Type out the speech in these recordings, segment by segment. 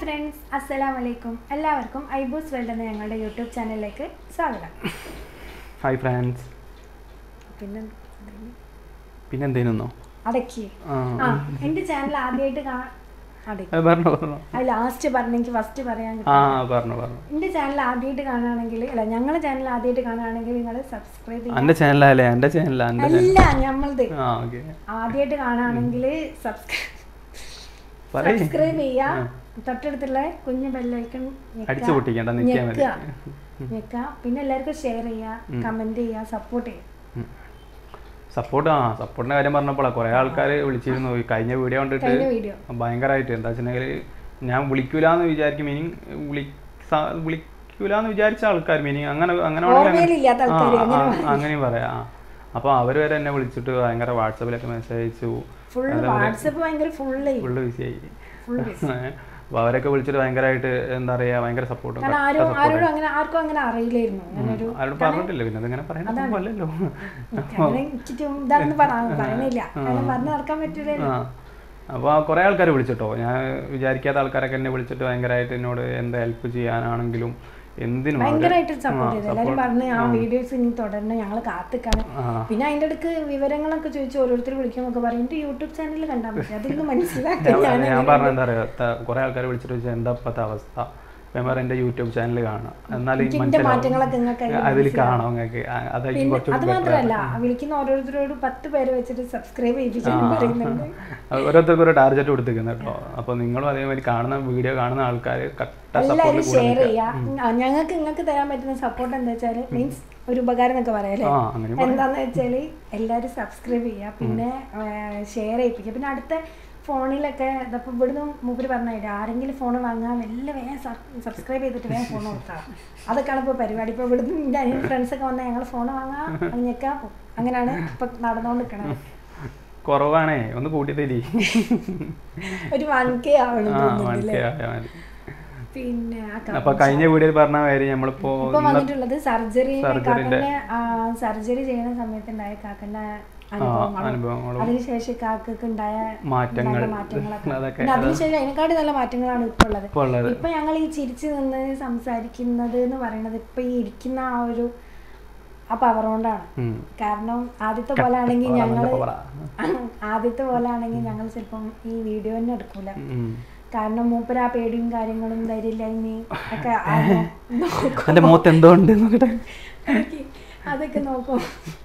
Friends അസ്സലാം വലൈക്കും എല്ലാവർക്കും ഐബൂസ് വേൾഡ് എന്ന ഞങ്ങളുടെ യൂട്യൂബ് ചാനലിലേക്ക് സ്വാഗതം ഹായ് ഫ്രാൻസ് പിന്നെ പിന്നെ എന്തേനൊന്നോ അടക്കി ആ ആ എൻ്റെ ചാനൽ ആദ്യമായിട്ട് കാ അടക്കി അത് പറഞ്ഞു പറഞ്ഞു അത് ലാസ്റ്റ് പറഞ്ഞു എനിക്ക് ഫസ്റ്റ് പറയാൻ ആ കിട്ടും പറഞ്ഞു പറഞ്ഞു എൻ്റെ ചാനൽ ആദ്യമായിട്ട് കാണുകയാണെങ്കിൽ അല്ല ഞങ്ങളുടെ ചാനൽ ആദ്യമായിട്ട് കാണുകയാണെങ്കിൽ നിങ്ങൾ സബ്സ്ക്രൈബ് ചെയ്യുക എൻ്റെ ചാനലല്ലേ എൻ്റെ ചാനലാ എൻ്റെ ചാനൽ അല്ല ഞമ്മളത് ആ ഓക്കെ ആദ്യമായിട്ട് കാണുകയാണെങ്കിൽ സബ്സ്ക്രൈബ് പറയ് സബ്സ്ക്രൈബ് ചെയ്യുക തൊട്ടടുത്തുള്ള കുഞ്ഞു ബെല്ലൈക്കൺ അടിച്ചു പൊട്ടിക്കണ്ട നിൽക്കാൻ മതി ഞെക്കുക പിന്നെ എല്ലാവർക്കും ഷെയർ ചെയ്യുക കമന്റ് ചെയ്യുക സപ്പോർട്ട് ചെയ്യുക സപ്പോർട്ട് ആ സപ്പോർട്ടിന്റെ കാര്യം പറഞ്ഞപ്പോഴാണ് കുറേ ആൾക്കാർ വിളിച്ചിരുന്നു ഈ കഴിഞ്ഞ വീഡിയോ കണ്ടിട്ട് കഴിഞ്ഞ വീഡിയോ ഭയങ്കരമായിട്ട് എന്താ വെച്ചിട്ടുണ്ടെങ്കിൽ ഞാൻ വിളിക്കൂലെന്ന് വിചാരിക്കും മീനിങ് വിളി സ- വിളിക്കൂലെന്ന് വിചാരിച്ച ആൾക്കാർ മീനിങ് അങ്ങനെ അങ്ങനെ വേണമെങ്കിൽ അങ്ങനെ- ഓർമ്മയിലില്ലാത്ത ആ, ആൾക്കാര് ആ, അങ്ങനെ അങ്ങനെയും പറയാം ആ. അപ്പൊ അവർ വരെ എന്നെ വിളിച്ചിട്ട് ഭയങ്കര വാട്സപ്പിലൊക്കെ മെസ്സേജ് അയച്ചു ഫുൾ വാട്സപ്പ് ഭയങ്കര ഫുള്ള് ഫുള്ള് ബിസിയായി ഫുൾ അപ്പൊ അവരൊക്കെ വിളിച്ചിട്ട് ഭയങ്കരമായിട്ട് എന്താ പറയാ ഭയങ്കര സപ്പോർട്ടും കാരണം ആരും ആരോടും അങ്ങനെ ആർക്കും അങ്ങനെ അറിയില്ലായിരുന്നു അങ്ങനെ ഒരു ആരോട് പറഞ്ഞിട്ടില്ല പിന്നെ അതിങ്ങനെ പറയുന്ന സംഭവമല്ലല്ലോ അങ്ങനെ ഇച്ചിട്ട് ഇതാണെന്ന് പറ- പറയണില്ല കാരണം പറഞ്ഞു നടക്കാൻ പറ്റൂലല്ലോ ആ അപ്പോൾ കുറേ ആൾക്കാർ വിളിച്ചിട്ടോ ഞാൻ വിചാരിക്കാത്ത ആൾക്കാരൊക്കെ എന്നെ വിളിച്ചിട്ട് ഭയങ്കരമായിട്ട് എന്നോട് എന്ത് ഹെൽപ്പ് ചെയ്യാനാണെങ്കിലും എന്തിനും അവര് ഭയങ്കരമായിട്ട് സപ്പോർട്ട് ചെയ്തു എല്ലാരും പറഞ്ഞ് ആ വീഡിയോസ് ഇനി തുടരണം ഞങ്ങൾ കാത്തിക്കാണ് ആ. പിന്നെ അതിന്റെ അടുക്ക് വിവരങ്ങളൊക്കെ ചോദിച്ചു ഓരോരുത്തർ വിളിക്കുമ്പോൾ പറയും എന്റെ യൂട്യൂബ് ചാനലിൽ കണ്ടാൽ മതി അതിൽ മനസ്സിലാക്കി ഞാൻ ഞാൻ ഞാൻ പറഞ്ഞ എന്താ പറയുക കുറേ ആൾക്കാർ വിളിച്ചിട്ട് ചോദിച്ചാൽ എന്താ ഇപ്പോഴത്തെ അവസ്ഥ അപ്പം ഞാൻ പറയാം എൻ്റെ യൂട്യൂബ് ചാനൽ കാണാം എന്നാലും എനിക്ക് എന്റെ മാറ്റങ്ങളൊക്കെ നിങ്ങൾക്ക് അതിൽ അതിൽ കാണാം നിങ്ങൾക്ക് അതായിരിക്കും പിന്നെ കുറച്ചുകൂടി അത് മാത്രമല്ല വിളിക്കുന്ന ഓരോരുത്തരോട് പത്ത് പേര് വെച്ചിട്ട് സബ്സ്ക്രൈബ് ചെയ്യിപ്പിക്കാൻ പറയുന്നുണ്ട് ഓരോരുത്തർക്കും ഒരു ടാർഗറ്റ് കൊടുത്തിരിക്കുന്നത് കേട്ടോ അപ്പോൾ നിങ്ങളും അതേമാതിരി കാണുന്ന വീഡിയോ കാണുന്ന ആൾക്കാർ കട്ട എല്ലാവരും സപ്പോർട്ട് ഷെയർ ചെയ്യുക ഞങ്ങൾക്ക് നിങ്ങൾക്ക് തരാൻ പറ്റുന്ന സപ്പോർട്ട് എന്താ വെച്ചാൽ മീൻസ് ഒരു ഉപകാരം എന്നൊക്കെ പറയാല്ലേ ആ അങ്ങനെ എന്താന്ന് വെച്ചാൽ എല്ലാവരും സബ്സ്ക്രൈബ് ചെയ്യുക പിന്നെ ഷെയർ ചെയ്യിപ്പിക്കുക പിന്നെ അടുത്ത ഫോണിലൊക്കെ ഇതപ്പോൾ ഇവിടുന്ന് മൂപ്പര് പറഞ്ഞില്ല ആരെങ്കിലും ഫോൺ വാങ്ങാൻ എല്ലാം വേഗം സബ്സ്ക്രൈബ് ചെയ്തിട്ട് വേഗം ഫോൺ കൊടുക്കാം അതൊക്കെയാണ് ഇപ്പോൾ പരിപാടി ഇപ്പോൾ ഇവിടുന്ന് എൻ്റെ അനിയൻ ഫ്രണ്ട്സൊക്കെ വന്നാൽ ഞങ്ങൾ ഫോൺ വാങ്ങാം ഞെക്കാൻ പോകും അങ്ങനെയാണ് ഇപ്പം നടന്നുകൊണ്ട് നിൽക്കണത് കുറവാണേ ഒന്ന് കൂട്ടി തരി ഒരു വൺ കെ ആവണം ആ തോന്നുന്നുണ്ട് വൺ അല്ലേ? കെ ആയാൽ മതി പിന്നെ ആ ക- അപ്പൊ കഴിഞ്ഞ വീഡിയോയിൽ പറഞ്ഞ കാര്യം നമ്മളിപ്പോ ഇപ്പൊ വന്നിട്ടുള്ളത് സർജറി സർജറിന്റെ- കാക്കന്റെ സർജറി ചെയ്യുന്ന സമയത്ത് ഉണ്ടായ കാക്കന്റെ അനുഭവങ്ങളും അനുഭവങ്ങളും അതിനുശേഷം കാക്കക്ക് ഉണ്ടായ മാറ്റങ്ങൾ നല്ല മാറ്റങ്ങളൊക്കെ അതൊക്കെ പിന്നെ അതിനുശേഷം അതിനെക്കാട്ടി നല്ല മാറ്റങ്ങളാണ് ഇപ്പൊ ഉള്ളത് ഇപ്പോൾ ഉള്ളത് ഇപ്പൊ ഞങ്ങൾ ഈ ചിരിച്ചു നിന്ന് സംസാരിക്കുന്നത് എന്ന് പറയുന്നത് ഇപ്പൊ ഈ ഇരിക്കുന്ന ആ ഒരു ആ പവർ കൊണ്ടാണ് ഉം. കാരണം ആദ്യത്തെ പോലെ ആണെങ്കിൽ power, ഞങ്ങൾ നല്ല power ആ. ആദ്യത്തെ പോലെ ആണെങ്കിൽ ഞങ്ങൾ ചിലപ്പം ഈ വീഡിയോ തന്നെ എടുക്കൂല ഉം. കാരണം മൂപ്പര് ആ പേടിയും കാര്യങ്ങളും ധൈര്യമില്ലായ്മയും ഒക്കെ ആ നോക്കും എന്റെ മുഖത്ത് എന്തോ ഉണ്ട് നോക്കട്ടെ എനിക്ക് അതൊക്കെ നോക്കും